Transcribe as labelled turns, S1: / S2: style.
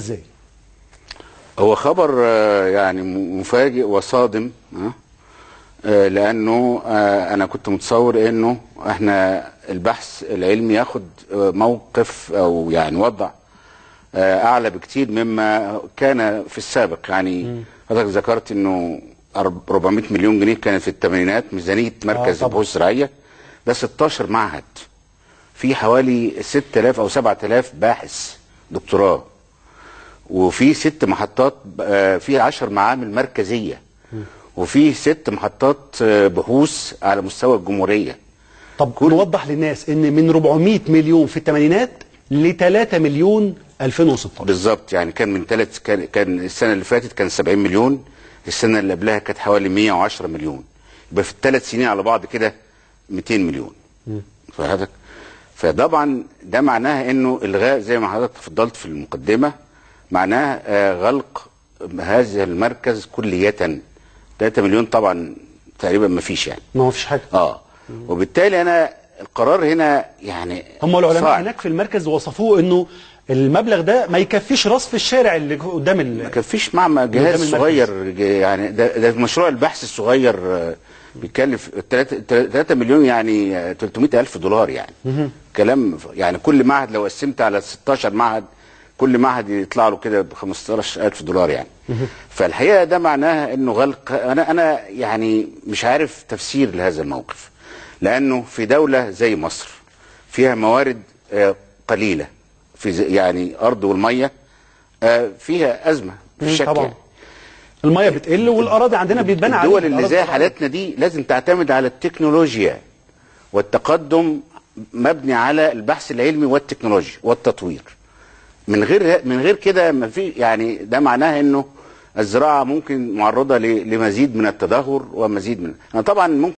S1: ازاي
S2: هو خبر آه، يعني م- مفاجئ وصادم آه، آه، لانه آه، انا كنت متصور انه احنا البحث العلمي ياخد آه، موقف او يعني وضع آه، اعلى بكتير مما كان في السابق يعني حضرتك ذكرت انه أرب- 400 مليون جنيه كانت في الثمانينات ميزانيه مركز
S1: طبعا.
S2: البحوث الزراعيه ده 16 معهد في حوالي 6000 او 7000 باحث دكتوراه وفي ست محطات آه، في 10 معامل مركزيه وفي ست محطات آه، بحوث على مستوى الجمهوريه
S1: طب
S2: كل-
S1: نوضح للناس ان من 400 مليون في الثمانينات ل 3 مليون 2016
S2: بالظبط يعني كان من ثلاث كان, كان السنه اللي فاتت كان 70 مليون السنه اللي قبلها كانت حوالي 110 مليون يبقى في الثلاث سنين على بعض كده 200 مليون فحضرتك فطبعا ده معناها انه الغاء زي ما حضرتك تفضلت في المقدمه معناها آه، غلق هذا المركز كليه 3 مليون طبعا تقريبا ما فيش يعني
S1: ما هو فيش حاجه
S2: اه وبالتالي انا القرار هنا يعني
S1: هم العلماء
S2: صعب.
S1: هناك في المركز وصفوه انه المبلغ ده ما يكفيش رصف الشارع اللي قدام ال...
S2: ما كان فيش مع
S1: قدام
S2: جهاز
S1: المركز.
S2: صغير ج- يعني ده, ده مشروع البحث الصغير آه، بيكلف 3 مليون يعني آه، 300 الف دولار يعني كلام يعني كل معهد لو قسمت على 16 معهد كل معهد يطلع له كده ب 15 الف دولار يعني فالحقيقه ده معناها انه غلق انا انا يعني مش عارف تفسير لهذا الموقف لانه في دوله زي مصر فيها موارد آه، قليله في ز- يعني ارض والميه آه، فيها ازمه
S1: مم،
S2: في شك
S1: طبعا
S2: يعني.
S1: الميه بتقل والاراضي عندنا بيتبنى عليها
S2: الدول اللي
S1: الأراضي
S2: زي
S1: طبعاً.
S2: حالتنا دي لازم تعتمد على التكنولوجيا والتقدم مبني على البحث العلمي والتكنولوجيا والتطوير من غير من غير كده ما في يعني ده معناه انه الزراعه ممكن معرضه ل- لمزيد من التدهور ومزيد من أنا طبعا ممكن